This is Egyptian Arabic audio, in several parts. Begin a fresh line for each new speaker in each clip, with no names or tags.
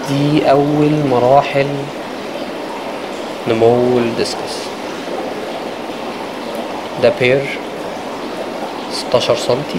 دي اول مراحل نمو الديسكس ده بير 16 سنتي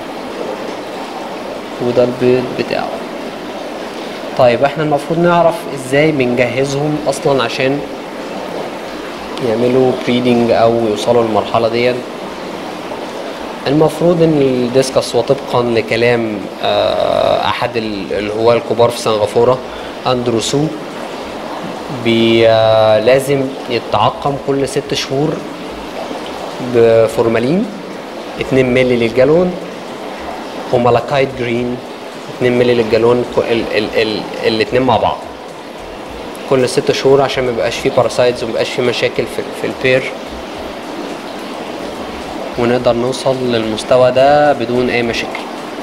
وده البيض بتاعه طيب احنا المفروض نعرف ازاي بنجهزهم اصلا عشان يعملوا بريدنج او يوصلوا للمرحله ديت المفروض ان الديسكس وطبقا لكلام آه، احد ال- الهواة الكبار في سنغافوره اندرو سو بي آه، لازم يتعقم كل ست شهور بفورمالين 2 مللي للجالون ومالاكايت جرين 2 مللي للجالون ك- ال ال ال الاتنين مع بعض كل ست شهور عشان ما يبقاش فيه باراسايتس وما يبقاش فيه مشاكل في, في البير ونقدر نوصل للمستوى ده بدون اي مشاكل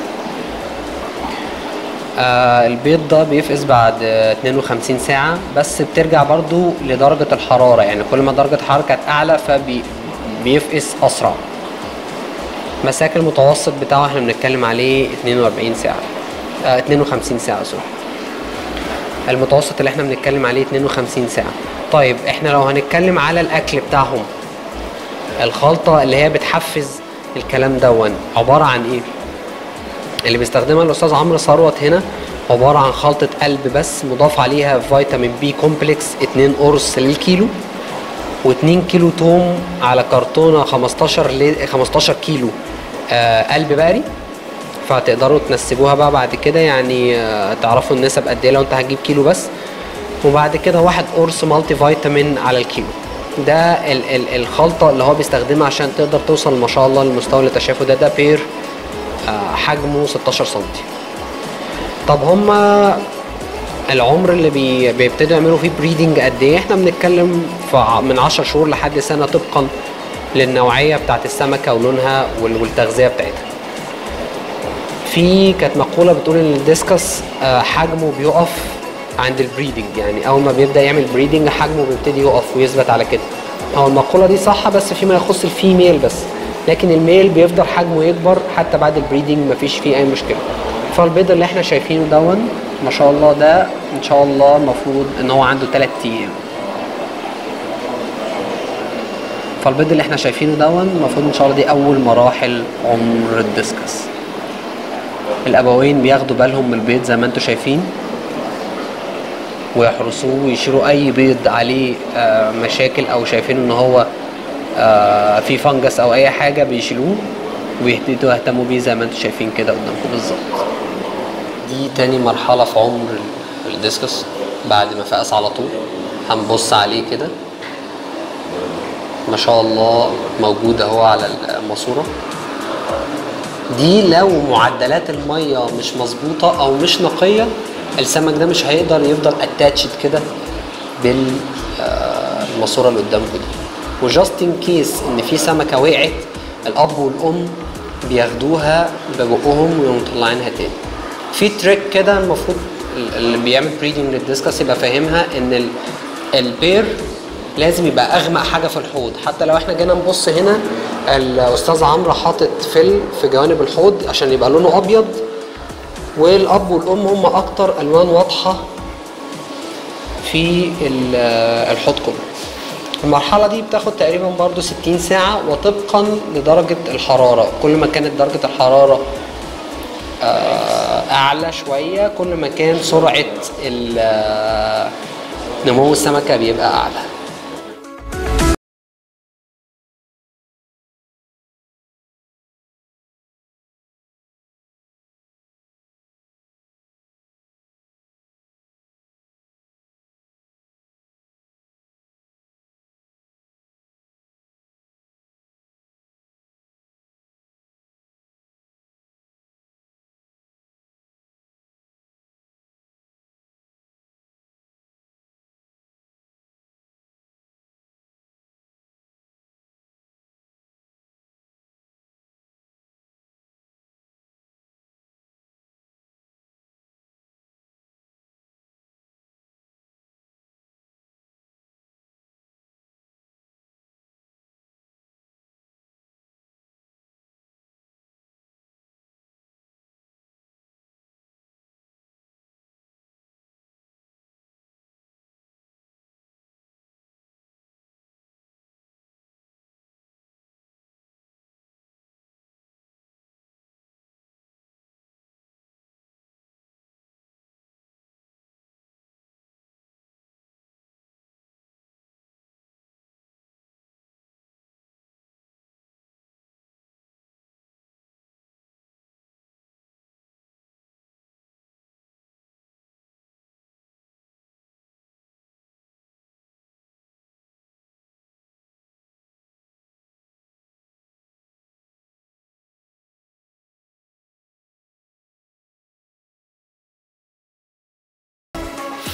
آه البيض ده بيفقس بعد آه، 52 ساعة بس بترجع برضو لدرجة الحرارة يعني كل ما درجة الحرارة كانت أعلى فبيفقس أسرع مساك المتوسط بتاعه احنا بنتكلم عليه 42 ساعة آه 52 ساعة سوري المتوسط اللي احنا بنتكلم عليه 52 ساعة طيب احنا لو هنتكلم على الأكل بتاعهم الخلطة اللي هي بتحفز الكلام دون عبارة عن ايه؟ اللي بيستخدمها الأستاذ عمرو ثروت هنا عبارة عن خلطة قلب بس مضاف عليها فيتامين بي كومبلكس 2 قرص للكيلو و2 كيلو توم على كرتونة 15 ل 15 كيلو آه قلب بقري فهتقدروا تنسبوها بقى بعد كده يعني آه تعرفوا النسب قد ايه لو انت هتجيب كيلو بس وبعد كده واحد قرص مالتي فيتامين على الكيلو ده ال ال الخلطة اللي هو بيستخدمها عشان تقدر توصل ما شاء الله للمستوى اللي تشافه ده ده بير آه حجمه 16 سنتي طب هما العمر اللي بي بيبتدوا يعملوا فيه بريدنج قد ايه احنا بنتكلم في ع- من 10 شهور لحد سنه طبقا للنوعيه بتاعت السمكه ولونها وال- والتغذيه بتاعتها في كانت مقوله بتقول ان الديسكس آه، حجمه بيقف عند البريدنج يعني اول ما بيبدا يعمل بريدنج حجمه بيبتدي يقف ويثبت على كده هو المقوله دي صح بس فيما يخص الفيميل بس لكن الميل بيفضل حجمه يكبر حتى بعد البريدنج مفيش فيه اي مشكله فالبيض اللي احنا شايفينه دون ما شاء الله ده ان شاء الله المفروض ان هو عنده 3 ايام فالبيض اللي احنا شايفينه دون المفروض ان شاء الله دي اول مراحل عمر الديسكس الابوين بياخدوا بالهم من البيض زي ما انتم شايفين ويحرسوه ويشيلوا اي بيض عليه آه، مشاكل او شايفين ان هو آه، في فنجس او اي حاجه بيشيلوه ويبتدوا يهتموا بيه زي ما انتم شايفين كده قدامكم بالظبط دي تاني مرحله في عمر ال- الديسكس بعد ما فقس على طول هنبص عليه كده ما شاء الله موجود اهو على الماسوره دي لو معدلات الميه مش مظبوطه او مش نقيه السمك ده مش هيقدر يفضل اتاتشد كده بالماسوره اللي قدامكم دي وجاست ان كيس ان في سمكه وقعت الاب والام بياخدوها ببقهم ويقوموا مطلعينها تاني في تريك كده المفروض اللي بيعمل بريدنج للديسكس يبقى فاهمها ان ال- البير لازم يبقى اغمق حاجه في الحوض حتى لو احنا جينا نبص هنا الاستاذ عمرو حاطط فل في جوانب الحوض عشان يبقى لونه ابيض والاب والام هم اكتر الوان واضحه في ال- الحوض كله المرحلة دي بتاخد تقريبا برضو 60 ساعة وطبقا لدرجة الحرارة كل ما كانت درجة الحرارة آه، أعلى شوية كل ما كان سرعة ال- آه، نمو السمكة بيبقى أعلى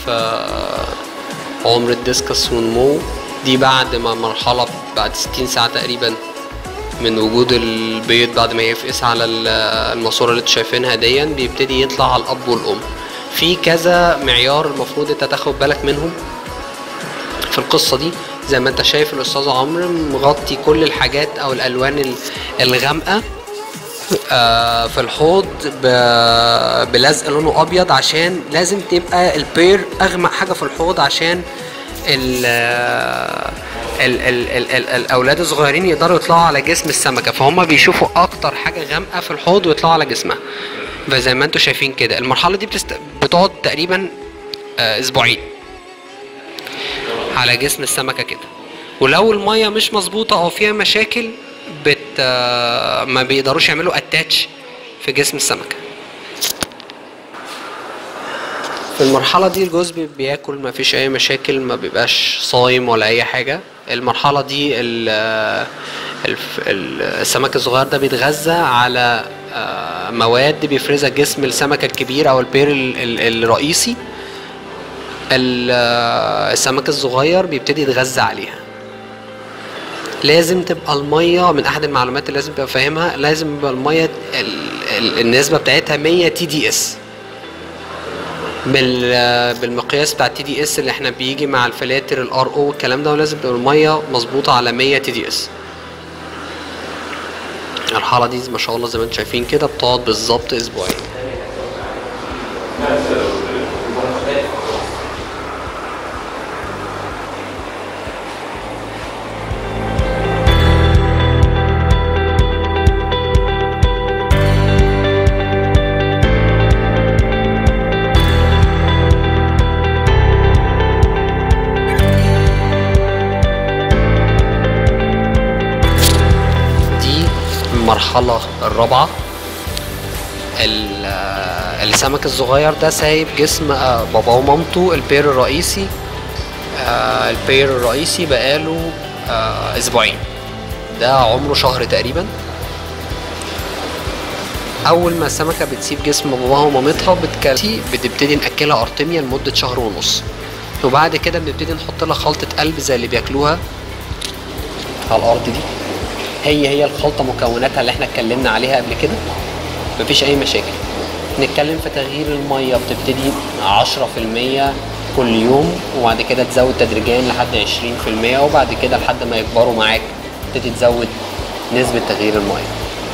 آه، عمر الديسكس ونمو دي بعد ما مرحلة بعد 60 ساعة تقريبا من وجود البيض بعد ما يفقس على ال- الماسورة اللي انتوا شايفينها ديا بيبتدي يطلع على الأب والأم في كذا معيار المفروض انت تاخد بالك منهم في القصة دي زي ما انت شايف الأستاذ عمرو مغطي كل الحاجات أو الألوان ال- الغامقة آه، في الحوض ب- بلزق لونه ابيض عشان لازم تبقى البير اغمق حاجه في الحوض عشان ال ال ال ال ال الاولاد الصغيرين يقدروا يطلعوا على جسم السمكه فهم بيشوفوا اكتر حاجه غامقه في الحوض ويطلعوا على جسمها فزي ما انتم شايفين كده المرحله دي بتست... بتقعد تقريبا آه، اسبوعين على جسم السمكه كده ولو الميه مش مظبوطه او فيها مشاكل بت آه، ما بيقدروش يعملوا اتاتش في جسم السمكه في المرحلة دي الجوز بي- بياكل ما فيش أي مشاكل ما بيبقاش صايم ولا أي حاجة المرحلة دي ال- الف- ال- السمك الصغير ده بيتغذى على آه، مواد بيفرزها جسم السمكة الكبير أو البير ال- ال- الرئيسي ال- آه، السمك الصغير بيبتدي يتغذى عليها لازم تبقى الميه من احد المعلومات اللي لازم تبقى فاهمها لازم يبقى الميه ال- ال- النسبه بتاعتها 100 تي دي اس بال بالمقياس بتاع التي دي اس اللي احنا بيجي مع الفلاتر الار او والكلام ده ولازم تبقى الميه مظبوطه على 100 تي دي اس الحاله دي ما شاء الله زي ما انتم شايفين كده بتقعد بالظبط اسبوعين دي المرحلة الرابعة ال- آه، السمك الصغير ده سايب جسم آه، باباه ومامته البير الرئيسي آه، البير الرئيسي بقاله آه، اسبوعين ده عمره شهر تقريبا اول ما السمكه بتسيب جسم باباها ومامتها بتكلتي بتبتدي ناكلها ارتميا لمده شهر ونص وبعد كده بنبتدي نحط لها خلطه قلب زي اللي بياكلوها على الارض دي هي هي الخلطه مكوناتها اللي احنا اتكلمنا عليها قبل كده مفيش اي مشاكل نتكلم في تغيير الميه بتبتدي 10% كل يوم وبعد كده تزود تدريجيا لحد 20% وبعد كده لحد ما يكبروا معاك تبتدي تزود نسبة تغيير الميه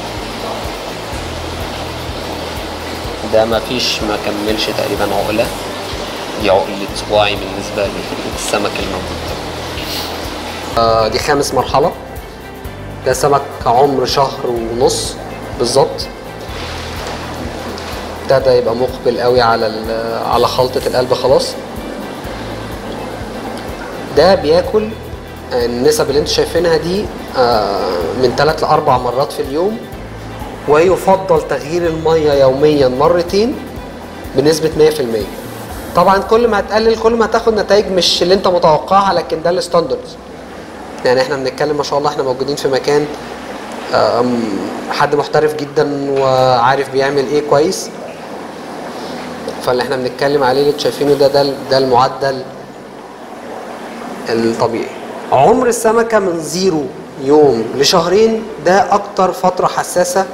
ده مفيش ما كملش تقريبا عقلة دي عقلة صباعي بالنسبة للسمك الموجود آه دي خامس مرحلة ده سمك عمر شهر ونص بالظبط ابتدى يبقى مقبل قوي على ال- على خلطة القلب خلاص ده بياكل النسب اللي انتوا شايفينها دي آه، من ثلاث لأربع مرات في اليوم ويفضل تغيير المية يوميا مرتين بنسبة 100% طبعا كل ما هتقلل كل ما هتاخد نتائج مش اللي انت متوقعها لكن ده الستاندردز يعني احنا بنتكلم ما شاء الله احنا موجودين في مكان آم، حد محترف جدا وعارف بيعمل ايه كويس فاللي احنا بنتكلم عليه اللي انتوا شايفينه ده ده ده المعدل الطبيعي عمر السمكة من زيرو يوم لشهرين ده أكتر فترة حساسة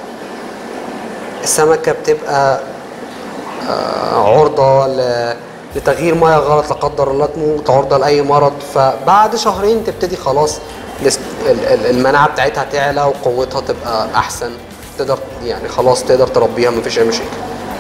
السمكة بتبقى آه، عرضة ل- لتغيير ميه غلط لا قدر الله تموت عرضة لأي مرض فبعد شهرين تبتدي خلاص الاست- ال- ال- المناعة بتاعتها تعلى وقوتها تبقى أحسن تقدر يعني خلاص تقدر تربيها مفيش أي مشاكل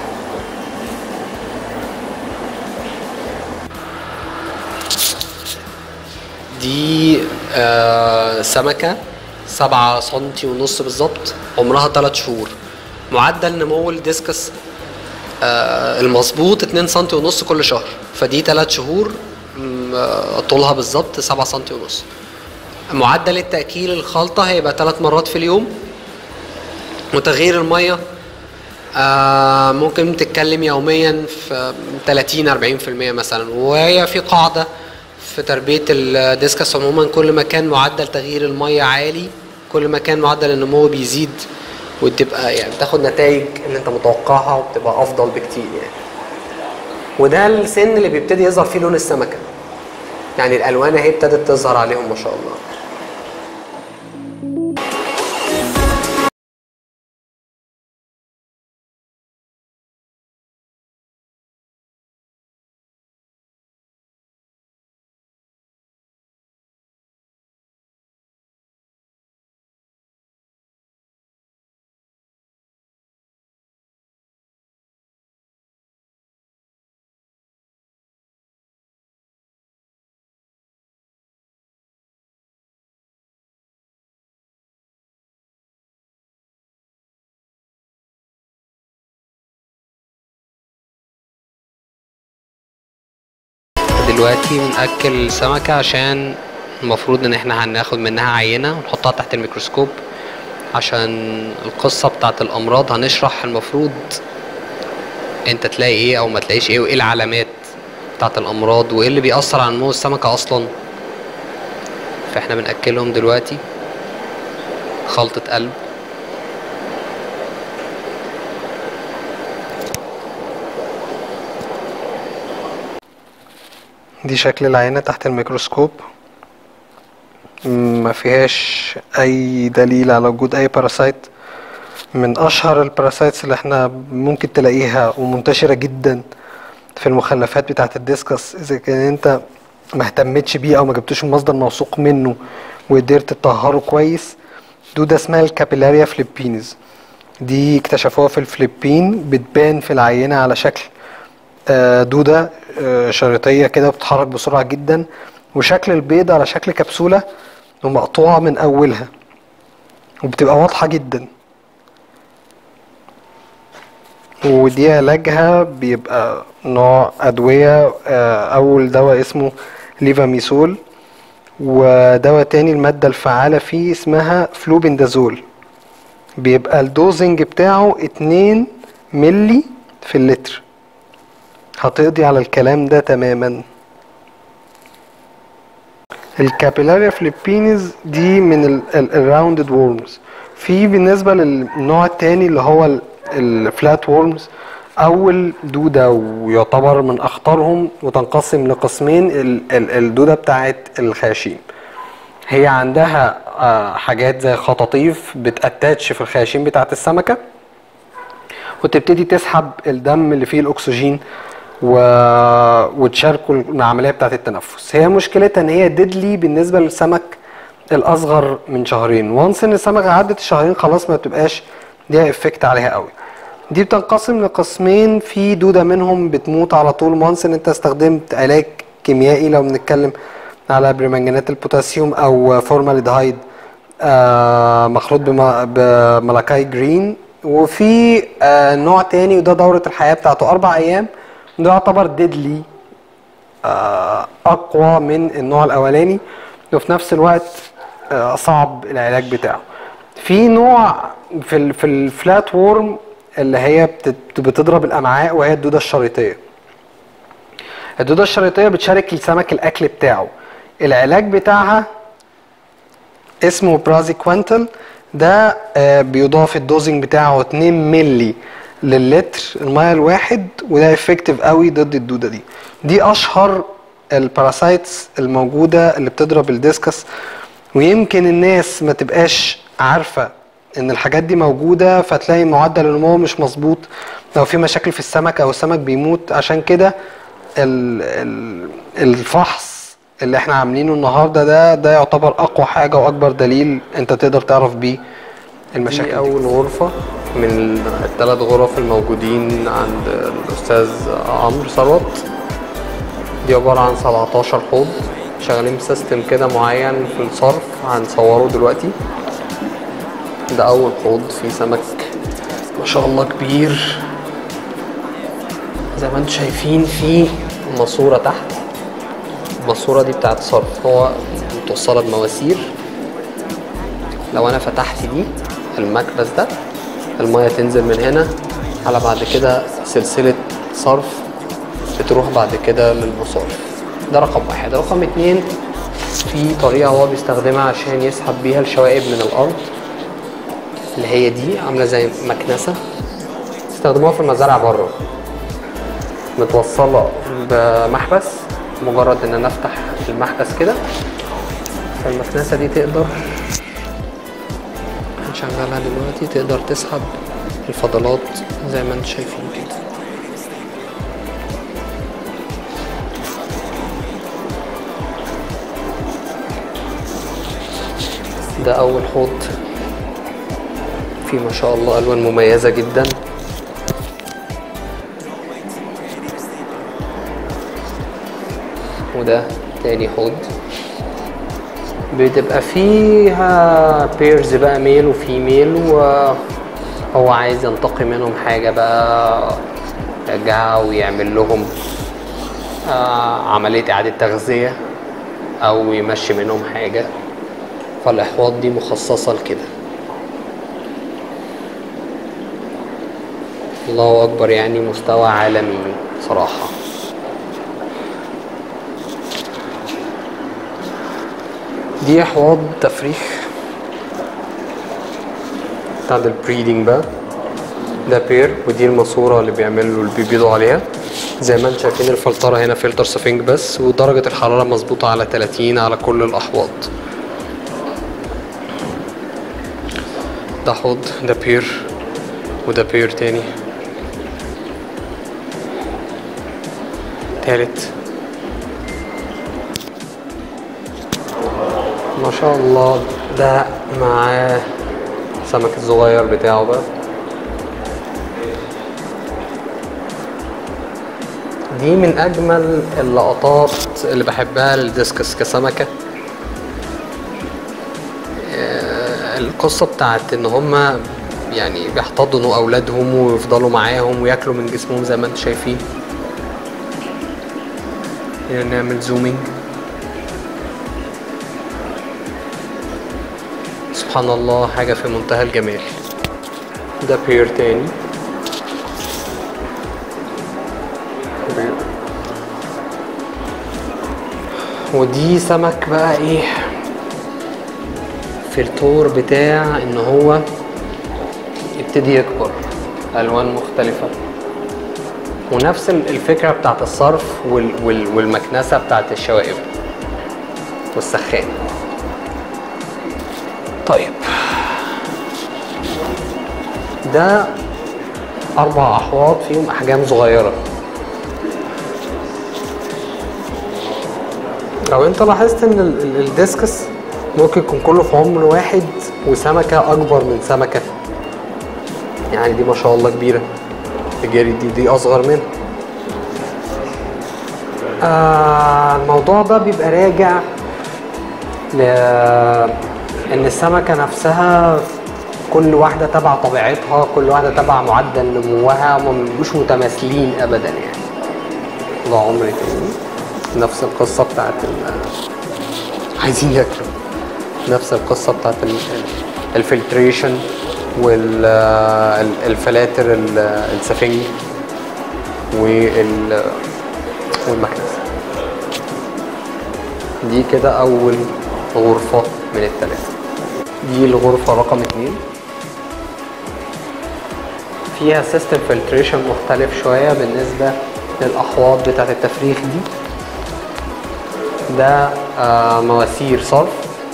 دي آه سمكة سبعة سنتي ونص بالظبط عمرها تلات شهور معدل نمو الديسكس آه المظبوط اتنين سنتي ونص كل شهر فدي تلات شهور م، آه، طولها بالظبط سبعة سنتي ونص معدل التأكيل الخلطة هيبقى تلات مرات في اليوم وتغيير المية آه ممكن تتكلم يوميا في 30 40% مثلا وهي في قاعده في تربيه الديسكس عموما كل ما كان معدل تغيير الميه عالي كل ما كان معدل النمو بيزيد وتبقى يعني تاخد نتائج اللي انت متوقعها وبتبقى افضل بكتير يعني وده السن اللي بيبتدي يظهر فيه لون السمكه يعني الالوان اهي ابتدت تظهر عليهم ما شاء الله دلوقتي بنأكل سمكة عشان المفروض ان احنا هناخد منها عينة ونحطها تحت الميكروسكوب عشان القصة بتاعت الأمراض هنشرح المفروض انت تلاقي ايه او ما تلاقيش ايه وايه العلامات بتاعت الأمراض وايه اللي بيأثر على نمو السمكة أصلا فاحنا بنأكلهم دلوقتي خلطة قلب دي شكل العينة تحت الميكروسكوب ما فيهاش اي دليل على وجود اي باراسايت من اشهر الباراسايتس اللي احنا ممكن تلاقيها ومنتشرة جدا في المخلفات بتاعة الديسكس اذا كان انت ما اهتمتش بيه او ما جبتوش مصدر موثوق منه وقدرت تطهره كويس دودة اسمها الكابيلاريا فليبينز دي اكتشفوها في الفلبين بتبان في العينة على شكل آه، دودة آه، شريطية كده بتتحرك بسرعة جدا وشكل البيض على شكل كبسولة ومقطوعة من أولها وبتبقى واضحة جدا ودي علاجها بيبقى نوع أدوية آه، أول دواء اسمه ليفاميسول ودواء تاني المادة الفعالة فيه اسمها فلوبندازول بيبقى الدوزنج بتاعه اتنين ملي في اللتر هتقضي على الكلام ده تماما الكابيلاريا فليبينيز دي من الراوندد وورمز في بالنسبه للنوع التاني اللي هو الفلات وورمز اول دوده ويعتبر من اخطرهم وتنقسم لقسمين ال- ال- الدوده بتاعت الخياشيم هي عندها آه، حاجات زي خطاطيف بتاتاتش في الخياشيم بتاعت السمكه وتبتدي تسحب الدم اللي فيه الاكسجين و... وتشاركوا العمليه بتاعه التنفس هي مشكلتها ان هي ديدلي بالنسبه للسمك الاصغر من شهرين وانس ان السمكه عدت الشهرين خلاص ما بتبقاش ليها افكت عليها قوي دي بتنقسم لقسمين في دوده منهم بتموت على طول وانس ان انت استخدمت علاج كيميائي لو بنتكلم على برمنجانات البوتاسيوم او فورمالدهايد آه مخلوط بم- بملاكاي جرين وفي آه نوع تاني وده دورة الحياة بتاعته أربع أيام ده يعتبر ديدلي آه أقوى من النوع الأولاني وفي نفس الوقت آه صعب العلاج بتاعه في نوع في ال في الفلات وورم اللي هي بتت- بتضرب الأمعاء وهي الدودة الشريطية الدودة الشريطية بتشارك السمك الأكل بتاعه العلاج بتاعها اسمه برازيكوانتل ده آه، بيضاف الدوزنج بتاعه 2 ملي للتر الميه الواحد وده افكتيف قوي ضد الدوده دي دي اشهر الباراسايتس الموجوده اللي بتضرب الديسكس ويمكن الناس ما تبقاش عارفه ان الحاجات دي موجوده فتلاقي معدل النمو مش مظبوط لو في مشاكل في السمك او السمك بيموت عشان كده ال- ال- الفحص اللي احنا عاملينه النهارده ده ده يعتبر اقوى حاجه واكبر دليل انت تقدر تعرف بيه المشاكل دي اول غرفه من الثلاث غرف الموجودين عند الاستاذ عمرو ثروت دي عباره عن 17 حوض شغالين بسيستم كده معين في الصرف هنصوره دلوقتي ده اول حوض فيه سمك ما شاء الله كبير زي ما انتم شايفين في ماسوره تحت الماسوره دي بتاعت صرف هو متوصله بمواسير لو انا فتحت دي المكبس ده الميه تنزل من هنا على بعد كده سلسله صرف بتروح بعد كده للمصارف ده رقم واحد رقم اتنين في طريقه هو بيستخدمها عشان يسحب بيها الشوائب من الارض اللي هي دي عامله زي مكنسه استخدموها في المزارع بره متوصلة بمحبس مجرد ان انا افتح المحبس كده فالمكنسة دي تقدر هنشغلها دلوقتي تقدر تسحب الفضلات زي ما انتم شايفين كده ده اول حوض فيه ما شاء الله الوان مميزة جدا وده تاني حوض بتبقى فيها بيرز بقى ميل وفيميل وهو عايز ينتقي منهم حاجة بقى يرجعها ويعمل لهم آه، عملية إعادة تغذية أو يمشي منهم حاجة فالأحواض دي مخصصة لكده الله أكبر يعني مستوى عالمي صراحة دي أحواض تفريخ بتاعت البريدنج بقى ده بير ودي الماسورة اللي بيعملوا اللي بيبيضوا عليها زي ما انتم شايفين الفلترة هنا فلتر سفنج بس ودرجة الحرارة مظبوطة على 30 على كل الأحواض ده حوض ده بير وده بير تاني تالت ما شاء الله ده معاه سمك الصغير بتاعه بقى دي من اجمل اللقطات اللي بحبها للديسكس كسمكه آه، القصه بتاعت ان هما يعني بيحتضنوا اولادهم ويفضلوا معاهم وياكلوا من جسمهم زي ما انتم شايفين هنا نعمل زومينج سبحان الله حاجة في منتهى الجمال ده بير تاني بير. ودي سمك بقى ايه في التور بتاع ان هو يبتدي يكبر الوان مختلفة ونفس ال- الفكرة بتاعت الصرف وال وال والمكنسة بتاعت الشوائب والسخان طيب ده أربع أحواض فيهم أحجام صغيرة لو أنت لاحظت إن ال- ال- الديسكس ممكن يكون كله في عمر واحد وسمكة أكبر من سمكة يعني دي ما شاء الله كبيرة الجري دي دي أصغر منها آه الموضوع ده بيبقى راجع ل ان السمكه نفسها كل واحده تبع طبيعتها كل واحده تبع معدل نموها هم مش متماثلين ابدا يعني الله عمري تاني نفس القصه بتاعت ال عايزين ياكلوا نفس القصه بتاعت ال- ال- الفلتريشن والفلاتر السفنج وال والمكنسه دي كده اول غرفة من الثلاثة دي الغرفة رقم اتنين فيها سيستم فلتريشن مختلف شوية بالنسبة للأحواض بتاعة التفريخ دي ده آه مواسير صرف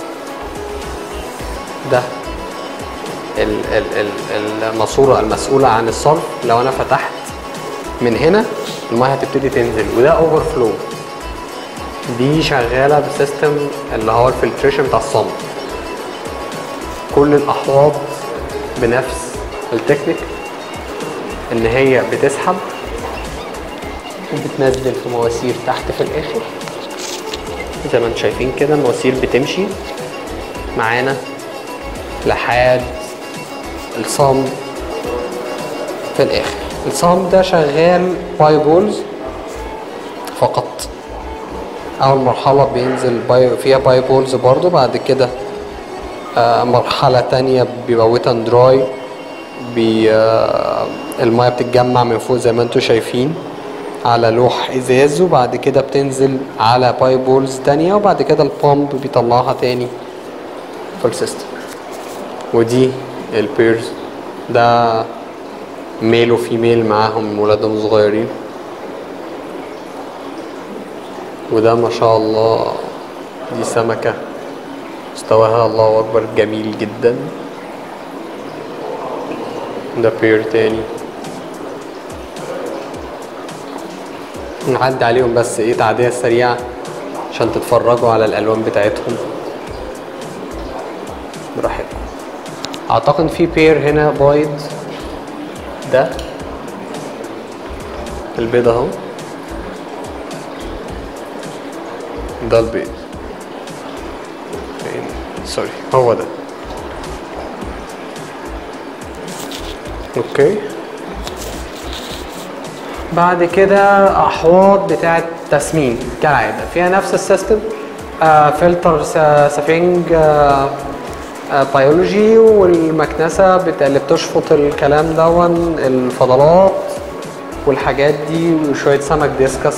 ده ال- ال- ال- الماسورة المسؤولة عن الصرف لو أنا فتحت من هنا المية هتبتدي تنزل وده اوفر فلو دي شغاله بسيستم اللي هو الفلتريشن بتاع الصمت كل الاحواض بنفس التكنيك ان هي بتسحب وبتنزل في مواسير تحت في الاخر زي ما انتم شايفين كده المواسير بتمشي معانا لحد الصمت في الاخر الصمت ده شغال باي بولز فقط اول مرحله بينزل باي فيها باي بولز برضو بعد كده آه، مرحله تانية بيبقى ويت اند دراي بي آه، الميه بتتجمع من فوق زي ما انتم شايفين على لوح ازاز وبعد كده بتنزل على باي بولز تانية وبعد كده البامب بيطلعها تاني في السيستم ودي البيرز ده ميل وفيميل معاهم ولادهم صغيرين وده ما شاء الله دي سمكة مستواها الله أكبر جميل جدا ده بير تاني نعدي عليهم بس ايه تعدية سريعة عشان تتفرجوا على الألوان بتاعتهم براحتكم أعتقد في بير هنا بايض ده البيض اهو ده البيض فين؟ سوري هو ده اوكي بعد كده احواض بتاعه تسمين كالعاده فيها نفس السيستم آه فلتر س- سفنج آه آه بيولوجي والمكنسه بتا- اللي بتشفط الكلام دون الفضلات والحاجات دي وشويه سمك ديسكس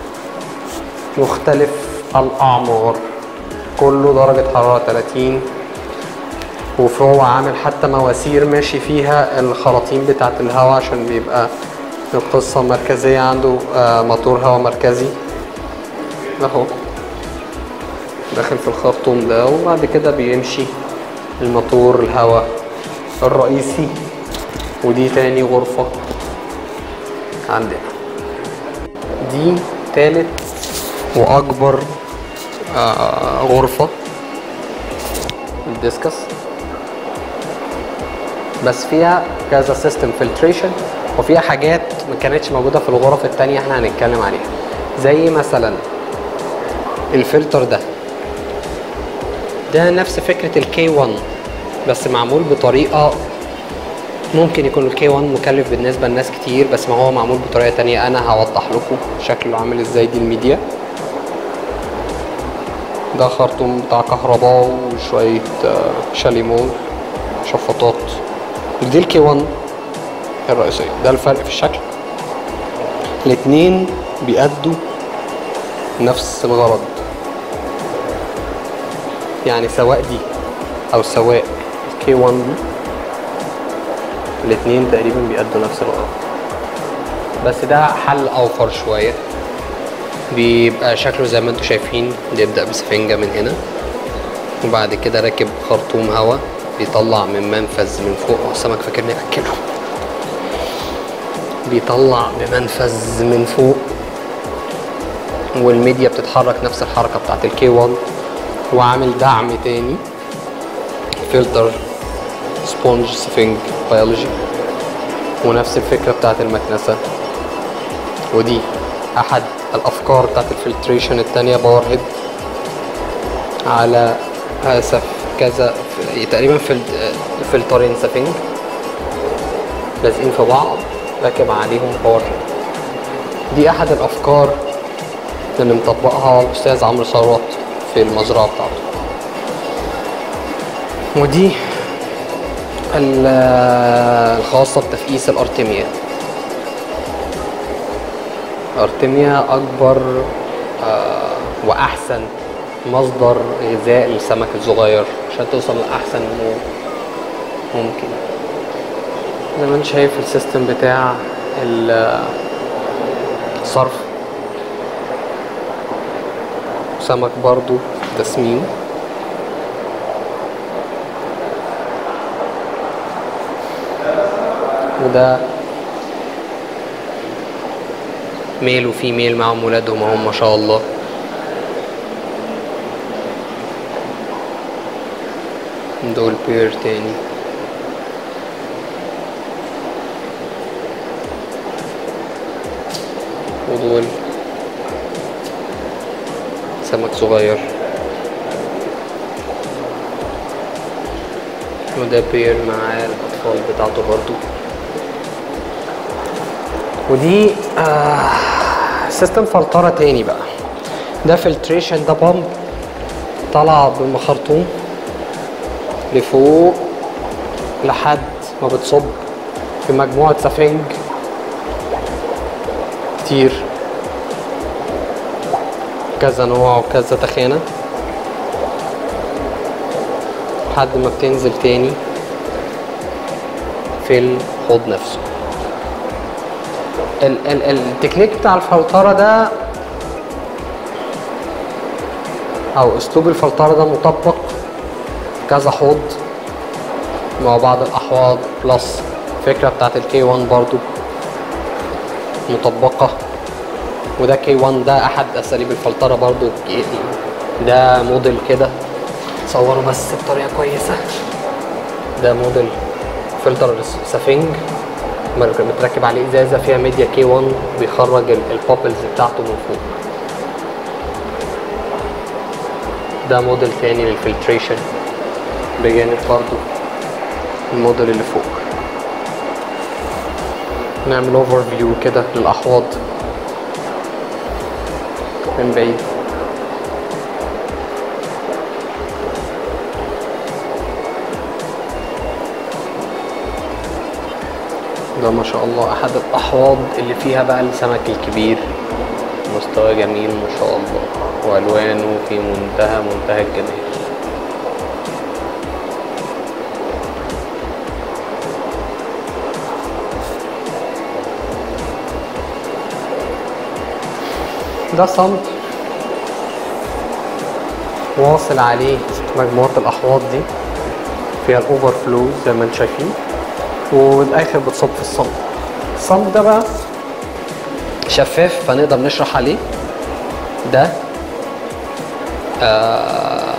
مختلف الاعمار كله درجه حراره 30 وهو عامل حتى مواسير ماشي فيها الخراطيم بتاعت الهواء عشان بيبقى القصة مركزية عنده آه، موتور هواء مركزي اهو داخل في الخرطوم ده وبعد كده بيمشي الموتور الهواء الرئيسي ودي تاني غرفة عندنا دي تالت وأكبر آه، غرفة الديسكس بس فيها كذا سيستم فلتريشن وفيها حاجات ما كانتش موجوده في الغرف التانية احنا هنتكلم عليها زي مثلا الفلتر ده ده نفس فكره الكي 1 بس معمول بطريقه ممكن يكون الكي 1 مكلف بالنسبه لناس كتير بس ما هو معمول بطريقه تانية انا هوضح لكم شكله عامل ازاي دي الميديا ده خرطوم بتاع كهرباء وشوية آه، شاليمو شفاطات دي الكي 1 الرئيسية ده الفرق في الشكل الاتنين بيأدوا نفس الغرض يعني سواء دي أو سواء الكي 1 دي الاتنين تقريبا بيأدوا نفس الغرض بس ده حل أوفر شوية بيبقى شكله زي ما انتم شايفين بيبدأ بسفنجة من هنا وبعد كده راكب خرطوم هواء بيطلع من منفذ من فوق هو السمك فاكرني أكله بيطلع بمنفذ من فوق والميديا بتتحرك نفس الحركة بتاعت الكي 1 وعامل دعم تاني فلتر سبونج سفنج بيولوجي ونفس الفكرة بتاعت المكنسة ودي احد الافكار بتاعت الفلتريشن التانية باور هيد على اسف كذا تقريبا فل- فلترين سفنج لازقين في بعض راكب عليهم باور هيد دي احد الافكار اللي مطبقها الاستاذ عمرو ثروت في المزرعه بتاعته ودي ال- الخاصه بتفقيس الارتميا ارتميا اكبر آه، واحسن مصدر غذاء للسمك الصغير عشان توصل لاحسن نمو ممكن زي ما انت شايف السيستم بتاع ال- الصرف سمك برضو تسمين وده ميل وفيميل معاهم ولادهم اهم ما شاء الله دول بير تاني ودول سمك صغير وده بير مع الأطفال بتاعته برضو ودي آه سيستم فلترة تاني بقى ده فلتريشن ده بامب طالع بمخرطوم لفوق لحد ما بتصب في مجموعة سفنج كتير كذا نوع وكذا تخانة لحد ما بتنزل تاني في الحوض نفسه ال ال التكنيك بتاع الفلترة ده او اسلوب الفلتره ده مطبق كذا حوض مع بعض الاحواض بلس الفكره بتاعت الكي 1 برضو مطبقه وده كي 1 ده احد اساليب الفلتره برضو ده موديل كده صوره بس بطريقه كويسه ده موديل فلتر سفنج متركب عليه ازازه فيها ميديا كي 1 بيخرج البابلز بتاعته من فوق ده موديل تاني للفلتريشن بجانب برضو الموديل اللي فوق نعمل اوفر فيو كده للاحواض من بعيد ده ما شاء الله احد الاحواض اللي فيها بقى السمك الكبير مستوى جميل ما شاء الله والوانه في منتهى منتهى الجمال ده صمت واصل عليه مجموعة الأحواض دي فيها الأوفر فلو زي ما انتم شايفين والاخر بتصب في الصمت الصمت ده بقى شفاف فنقدر نشرح عليه ده آه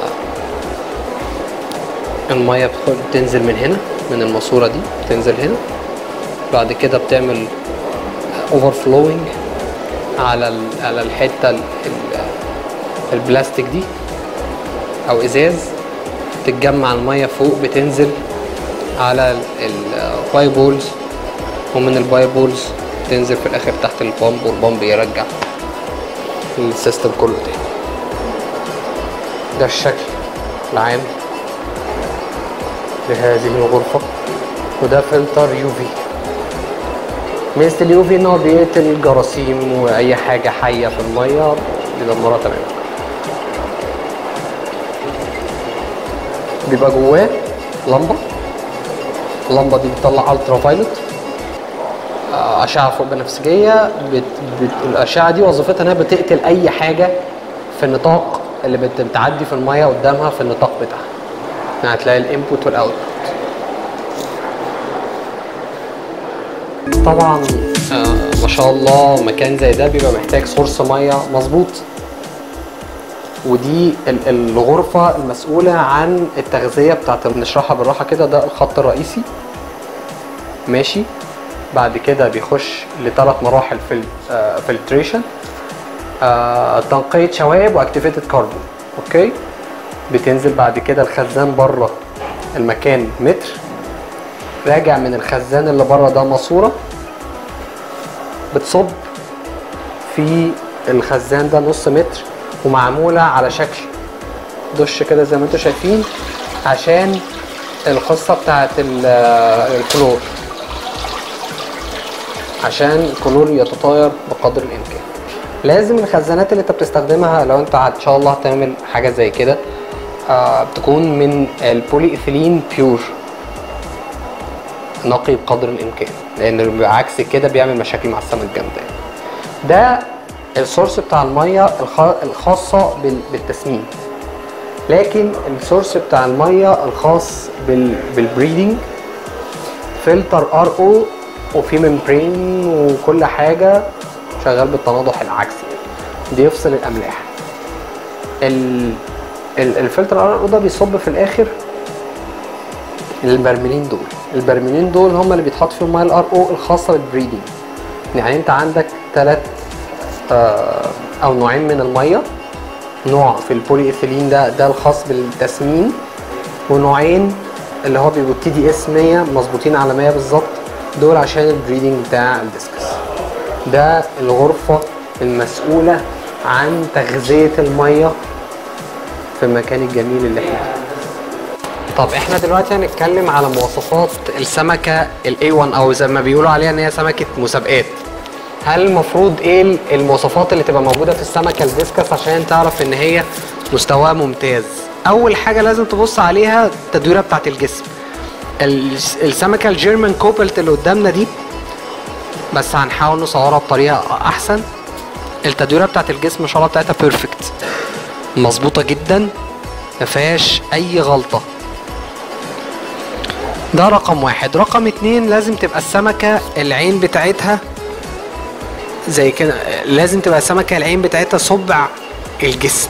المية بتدخل تنزل من هنا من الماسورة دي تنزل هنا بعد كده بتعمل اوفر فلوينج على ال على الحتة ال ال البلاستيك دي او ازاز تتجمع المية فوق بتنزل على الباي بولز ومن الباي بولز تنزل في الاخر تحت البامب والبامب يرجع السيستم كله تاني ده الشكل العام لهذه الغرفة وده فلتر يو في ميزة اليو في ان هو بيقتل جراثيم واي حاجة حية في المية بيدمرها تماما بيبقى جواه لمبة اللمبه دي بتطلع الترا فايلوت اشعه فوق بنفسجيه بت... بت... الاشعه دي وظيفتها انها بتقتل اي حاجه في النطاق اللي بت... بتعدي في الميه قدامها في النطاق بتاعها يعني هتلاقي الانبوت والاوتبوت طبعا آه ما شاء الله مكان زي ده بيبقى محتاج سورس ميه مظبوط ودي الغرفة المسؤولة عن التغذية بتاعت نشرحها بالراحة كده ده الخط الرئيسي ماشي بعد كده بيخش لثلاث مراحل في فلتريشن آه تنقية شوائب واكتيفيتد كاربون اوكي بتنزل بعد كده الخزان بره المكان متر راجع من الخزان اللي بره ده ماسورة بتصب في الخزان ده نص متر ومعموله على شكل دش كده زي ما انتم شايفين عشان القصه بتاعت الكلور عشان الكلور يتطاير بقدر الامكان لازم الخزانات اللي انت بتستخدمها لو انت ان شاء الله هتعمل حاجه زي كده آه بتكون من البولي ايثيلين بيور نقي بقدر الامكان لان بعكس كده بيعمل مشاكل مع السمك جامده ده السورس بتاع الميه الخاصه بالتسمين لكن السورس بتاع الميه الخاص بالبريدنج فلتر ار او وفي ممبرين وكل حاجه شغال بالتناضح العكسي بيفصل الاملاح الفلتر ار او ده بيصب في الاخر البرميلين دول البرميلين دول هم اللي بيتحط فيهم ميه الار او الخاصه بالبريدنج يعني انت عندك ثلاث او نوعين من الميه نوع في البولي ايثيلين ده ده الخاص بالتسمين ونوعين اللي هو بيبقوا تي دي اس 100 مظبوطين على 100 بالظبط دول عشان البريدنج بتاع الديسكس ده الغرفه المسؤوله عن تغذيه الميه في المكان الجميل اللي احنا فيه طب احنا دلوقتي هنتكلم على مواصفات السمكه الاي 1 او زي ما بيقولوا عليها ان هي سمكه مسابقات هل المفروض ايه المواصفات اللي تبقى موجوده في السمكه الديسكس عشان تعرف ان هي مستواها ممتاز اول حاجه لازم تبص عليها التدويره بتاعت الجسم السمكه الجيرمان كوبلت اللي قدامنا دي بس هنحاول نصورها بطريقه احسن التدويره بتاعت الجسم ما شاء الله بتاعتها بيرفكت مظبوطة جدا ما فيهاش اي غلطة ده رقم واحد رقم اتنين لازم تبقى السمكة العين بتاعتها زي كده لازم تبقى السمكة العين بتاعتها صبع الجسم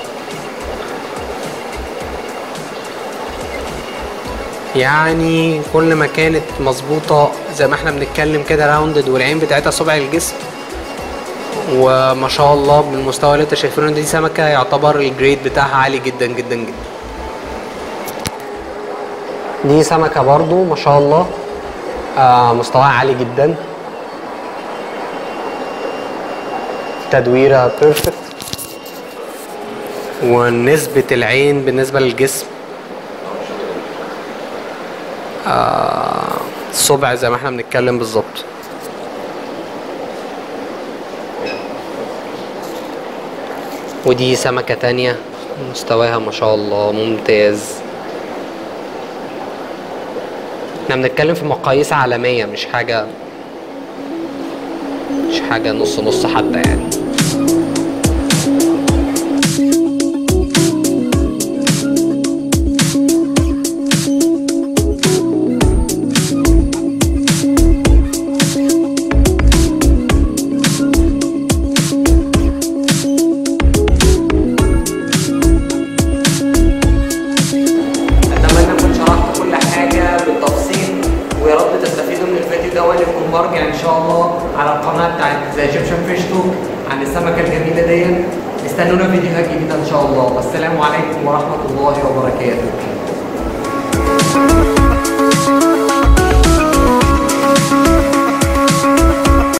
يعني كل ما كانت مظبوطة زي ما احنا بنتكلم كده راوندد والعين بتاعتها صبع الجسم وما شاء الله بالمستوى اللي انت شايفينه دي سمكة يعتبر الجريد بتاعها عالي جدا جدا جدا دي سمكة برضو ما شاء الله آه مستواها عالي جدا تدويرها بيرفكت ونسبة العين بالنسبة للجسم آه صبع زي ما احنا بنتكلم بالظبط ودي سمكة تانية مستواها ما شاء الله ممتاز احنا بنتكلم في مقاييس عالمية مش حاجة مش حاجة نص نص حتى يعني اتمنى اكون شرحت كل حاجه بالتفصيل ويا رب تستفيدوا من الفيديو ده وانا بكون برجع ان شاء الله على القناه بتاعت ذا ايجيبشن فيش توك عن السمكه الجميله دي استنونا فيديوهات جديده ان شاء الله والسلام عليكم ورحمه الله وبركاته